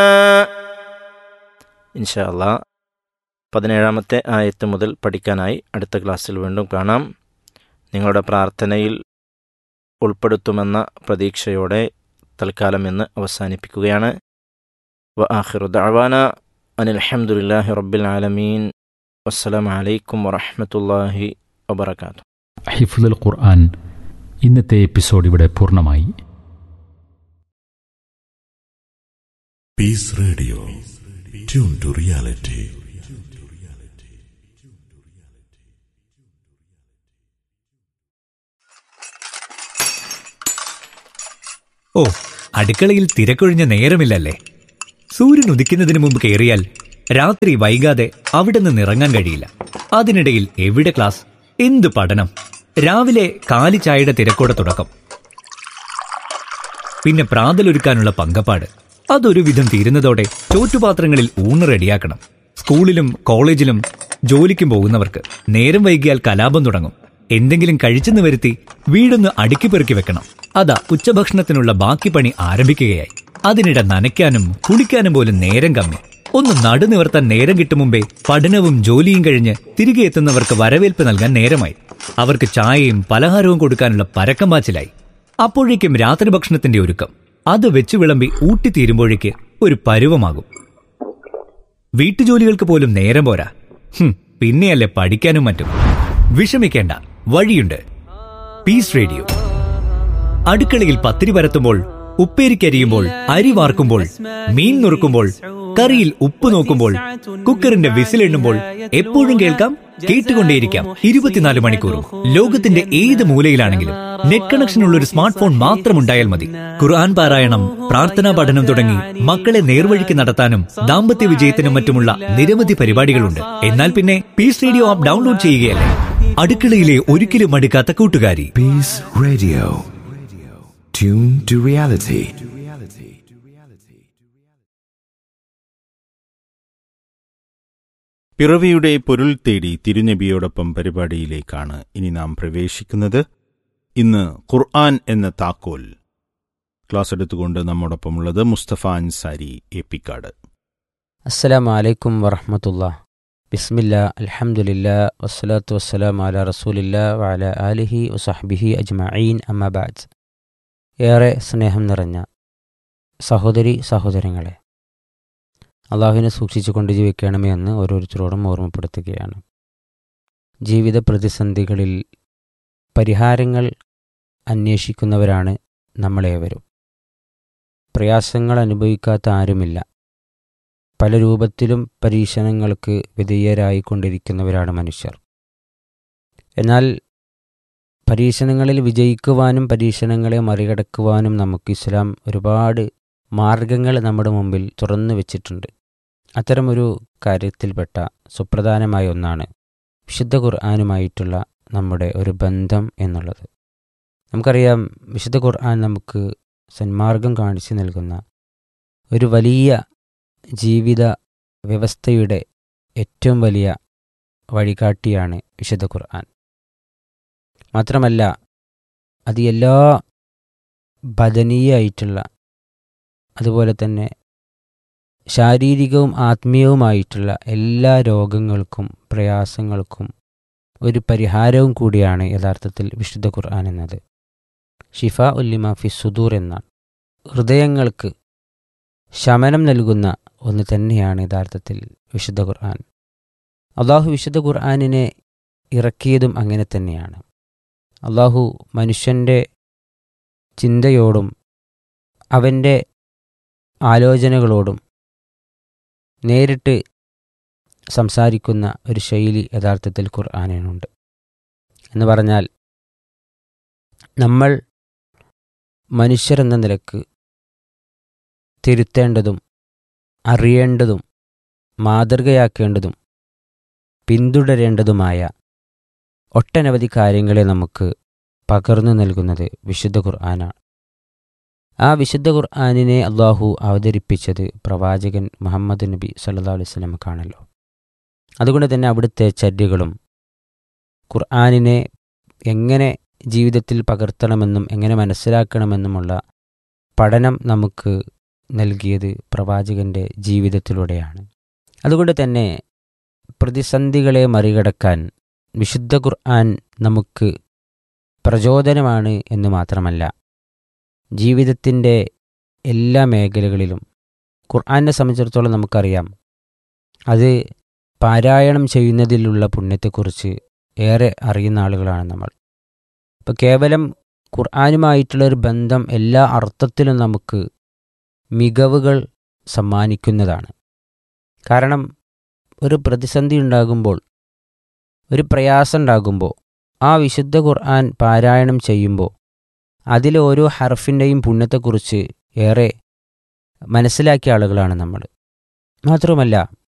ഇൻഷാ അല്ലാ പതിനേഴാമത്തെ ആയത്ത് മുതൽ പഠിക്കാനായി അടുത്ത ക്ലാസ്സിൽ വീണ്ടും കാണാം നിങ്ങളുടെ പ്രാർത്ഥനയിൽ ഉൾപ്പെടുത്തുമെന്ന പ്രതീക്ഷയോടെ തൽക്കാലം ഇന്ന് അവസാനിപ്പിക്കുകയാണ് വ ആഖിറു ദഅവാന അനിൽ അൽഹംദുലില്ലാഹി റബ്ബിൽ ആലമീൻ വസ്സലാമു അലൈക്കും വറഹ്മത്തുള്ളാഹി വബറകാതുഹു ഹിഫുൽ ഖുർആൻ ഇന്നത്തെ എപ്പിസോഡ് ഇവിടെ പൂർണ്ണമായി Peace Radio. Tune to reality. ഓ അടുക്കളയിൽ തിരക്കൊഴിഞ്ഞ നേരമില്ലല്ലേ സൂര്യൻ ഉദിക്കുന്നതിന് മുമ്പ് കയറിയാൽ രാത്രി വൈകാതെ അവിടെ നിന്ന് ഇറങ്ങാൻ കഴിയില്ല അതിനിടയിൽ എവിടെ ക്ലാസ് എന്ത് പഠനം രാവിലെ കാലി ചായയുടെ തിരക്കോടെ തുടക്കം പിന്നെ പ്രാതലൊരുക്കാനുള്ള പങ്കപ്പാട് അതൊരു വിധം തീരുന്നതോടെ ചോറ്റുപാത്രങ്ങളിൽ ഊണ് റെഡിയാക്കണം സ്കൂളിലും കോളേജിലും ജോലിക്കും പോകുന്നവർക്ക് നേരം വൈകിയാൽ കലാപം തുടങ്ങും എന്തെങ്കിലും കഴിച്ചെന്ന് വരുത്തി വീടൊന്ന് അടുക്കി പെറുക്കി വെക്കണം അതാ ഉച്ചഭക്ഷണത്തിനുള്ള ബാക്കി പണി ആരംഭിക്കുകയായി അതിനിടെ നനയ്ക്കാനും കുളിക്കാനും പോലും നേരം കമ്മി ഒന്ന് നടുനിവർത്താൻ നേരം കിട്ടും മുമ്പേ പഠനവും ജോലിയും കഴിഞ്ഞ് തിരികെ എത്തുന്നവർക്ക് വരവേൽപ്പ് നൽകാൻ നേരമായി അവർക്ക് ചായയും പലഹാരവും കൊടുക്കാനുള്ള പരക്കം പാച്ചിലായി അപ്പോഴേക്കും രാത്രി ഭക്ഷണത്തിന്റെ ഒരുക്കം അത് വെച്ച് വിളമ്പി ഊട്ടിത്തീരുമ്പോഴേക്ക് ഒരു പരുവമാകും വീട്ടുജോലികൾക്ക് പോലും നേരം പോരാ ഹും, പിന്നെയല്ലേ പഠിക്കാനും മറ്റും വിഷമിക്കേണ്ട വഴിയുണ്ട് പീസ് റേഡിയോ അടുക്കളയിൽ പത്തിരി പരത്തുമ്പോൾ ഉപ്പേരിക്കരിയുമ്പോൾ അരി വാർക്കുമ്പോൾ മീൻ നുറുക്കുമ്പോൾ കറിയിൽ ഉപ്പ് നോക്കുമ്പോൾ കുക്കറിന്റെ വിസിലെണ്ണുമ്പോൾ എപ്പോഴും കേൾക്കാം കേട്ടുകൊണ്ടേയിരിക്കാം ഇരുപത്തിനാല് മണിക്കൂറും ലോകത്തിന്റെ ഏത് മൂലയിലാണെങ്കിലും നെറ്റ് കണക്ഷൻ ഉള്ള ഒരു സ്മാർട്ട് ഫോൺ മാത്രം ഉണ്ടായാൽ മതി ഖുർആൻ പാരായണം പ്രാർത്ഥനാ പഠനം തുടങ്ങി മക്കളെ നേർവഴിക്ക് നടത്താനും ദാമ്പത്യ വിജയത്തിനും മറ്റുമുള്ള നിരവധി പരിപാടികളുണ്ട് എന്നാൽ പിന്നെ പീസ് റേഡിയോ ആപ്പ് ഡൗൺലോഡ് ചെയ്യുകയല്ലേ അടുക്കളയിലെ ഒരിക്കലും മടുക്കാത്ത കൂട്ടുകാരി Peace Radio. Tune to reality. പിറവിയുടെ പൊരുൾ തേടി തിരുനബിയോടൊപ്പം പരിപാടിയിലേക്കാണ് ഇനി നാം പ്രവേശിക്കുന്നത് ഇന്ന് ഖുർആൻ എന്ന താക്കോൽ ക്ലാസ് എടുത്തുകൊണ്ട് നമ്മോടൊപ്പമുള്ളത് മുസ്തഫ അൻസാരി എപ്പിക്കാട് അസ്സലാമു അലൈക്കും വറഹമത്തുള്ള ബിസ്മില്ല അൽഹംദുലില്ല വസ്സലാത്തു വസ്സലാം അല റസൂലില്ല വഅല ആലിഹി വസഹ്ബിഹി അജ്മഈൻ അമ്മബാദ് ഏറെ സ്നേഹം നിറഞ്ഞ സഹോദരി സഹോദരങ്ങളെ അള്ളാഹുവിനെ സൂക്ഷിച്ചുകൊണ്ട് ജീവിക്കണമേ എന്ന് ഓരോരുത്തരോടും ഓർമ്മപ്പെടുത്തുകയാണ് ജീവിത പ്രതിസന്ധികളിൽ പരിഹാരങ്ങൾ അന്വേഷിക്കുന്നവരാണ് നമ്മളേവരും പ്രയാസങ്ങൾ അനുഭവിക്കാത്ത ആരുമില്ല പല രൂപത്തിലും പരീക്ഷണങ്ങൾക്ക് വിധേയരായിക്കൊണ്ടിരിക്കുന്നവരാണ് മനുഷ്യർ എന്നാൽ പരീക്ഷണങ്ങളിൽ വിജയിക്കുവാനും പരീക്ഷണങ്ങളെ മറികടക്കുവാനും നമുക്ക് ഇസ്ലാം ഒരുപാട് മാർഗങ്ങൾ നമ്മുടെ മുമ്പിൽ തുറന്നു വെച്ചിട്ടുണ്ട് അത്തരമൊരു കാര്യത്തിൽപ്പെട്ട സുപ്രധാനമായ ഒന്നാണ് വിശുദ്ധ ഖുർആാനുമായിട്ടുള്ള നമ്മുടെ ഒരു ബന്ധം എന്നുള്ളത് നമുക്കറിയാം വിശുദ്ധ ഖുർആൻ നമുക്ക് സന്മാർഗം കാണിച്ചു നൽകുന്ന ഒരു വലിയ ജീവിത വ്യവസ്ഥയുടെ ഏറ്റവും വലിയ വഴികാട്ടിയാണ് വിശുദ്ധ ഖുർആൻ മാത്രമല്ല അത് എല്ലാ ബദനീയായിട്ടുള്ള അതുപോലെ തന്നെ ശാരീരികവും ആത്മീയവുമായിട്ടുള്ള എല്ലാ രോഗങ്ങൾക്കും പ്രയാസങ്ങൾക്കും ഒരു പരിഹാരവും കൂടിയാണ് യഥാർത്ഥത്തിൽ വിശുദ്ധ ഖുർആൻ എന്നത് ഷിഫ ഉല്ലിമ ഫി സുദൂർ എന്നാണ് ഹൃദയങ്ങൾക്ക് ശമനം നൽകുന്ന ഒന്ന് തന്നെയാണ് യഥാർത്ഥത്തിൽ വിശുദ്ധ ഖുർആൻ അള്ളാഹു വിശുദ്ധ ഖുർആനിനെ ഇറക്കിയതും അങ്ങനെ തന്നെയാണ് അള്ളാഹു മനുഷ്യൻ്റെ ചിന്തയോടും അവൻ്റെ ആലോചനകളോടും നേരിട്ട് സംസാരിക്കുന്ന ഒരു ശൈലി യഥാർത്ഥത്തിൽ ഖുർആാനിനുണ്ട് എന്ന് പറഞ്ഞാൽ നമ്മൾ മനുഷ്യരെന്ന നിലക്ക് തിരുത്തേണ്ടതും അറിയേണ്ടതും മാതൃകയാക്കേണ്ടതും പിന്തുടരേണ്ടതുമായ ഒട്ടനവധി കാര്യങ്ങളെ നമുക്ക് പകർന്നു നൽകുന്നത് വിശുദ്ധ ഖുർആനാണ് ആ വിശുദ്ധ ഖുർആാനിനെ അള്ളാഹു അവതരിപ്പിച്ചത് പ്രവാചകൻ മുഹമ്മദ് നബി സല്ലാ അലൈഹി സ്വലമക്കാണല്ലോ അതുകൊണ്ട് തന്നെ അവിടുത്തെ ചര്യകളും ഖുർആാനിനെ എങ്ങനെ ജീവിതത്തിൽ പകർത്തണമെന്നും എങ്ങനെ മനസ്സിലാക്കണമെന്നുമുള്ള പഠനം നമുക്ക് നൽകിയത് പ്രവാചകൻ്റെ ജീവിതത്തിലൂടെയാണ് അതുകൊണ്ട് തന്നെ പ്രതിസന്ധികളെ മറികടക്കാൻ വിശുദ്ധ ഖുർആൻ നമുക്ക് പ്രചോദനമാണ് എന്ന് മാത്രമല്ല ജീവിതത്തിൻ്റെ എല്ലാ മേഖലകളിലും ഖുർആനെ സംബന്ധിച്ചിടത്തോളം നമുക്കറിയാം അത് പാരായണം ചെയ്യുന്നതിലുള്ള പുണ്യത്തെക്കുറിച്ച് ഏറെ അറിയുന്ന ആളുകളാണ് നമ്മൾ ഇപ്പോൾ കേവലം ഖുർആനുമായിട്ടുള്ള ഒരു ബന്ധം എല്ലാ അർത്ഥത്തിലും നമുക്ക് മികവുകൾ സമ്മാനിക്കുന്നതാണ് കാരണം ഒരു പ്രതിസന്ധി ഉണ്ടാകുമ്പോൾ ഒരു പ്രയാസം ഉണ്ടാകുമ്പോൾ ആ വിശുദ്ധ ഖുർആൻ പാരായണം ചെയ്യുമ്പോൾ അതിലെ ഓരോ ഹർഫിൻ്റെയും പുണ്യത്തെക്കുറിച്ച് ഏറെ മനസ്സിലാക്കിയ ആളുകളാണ് നമ്മൾ മാത്രമല്ല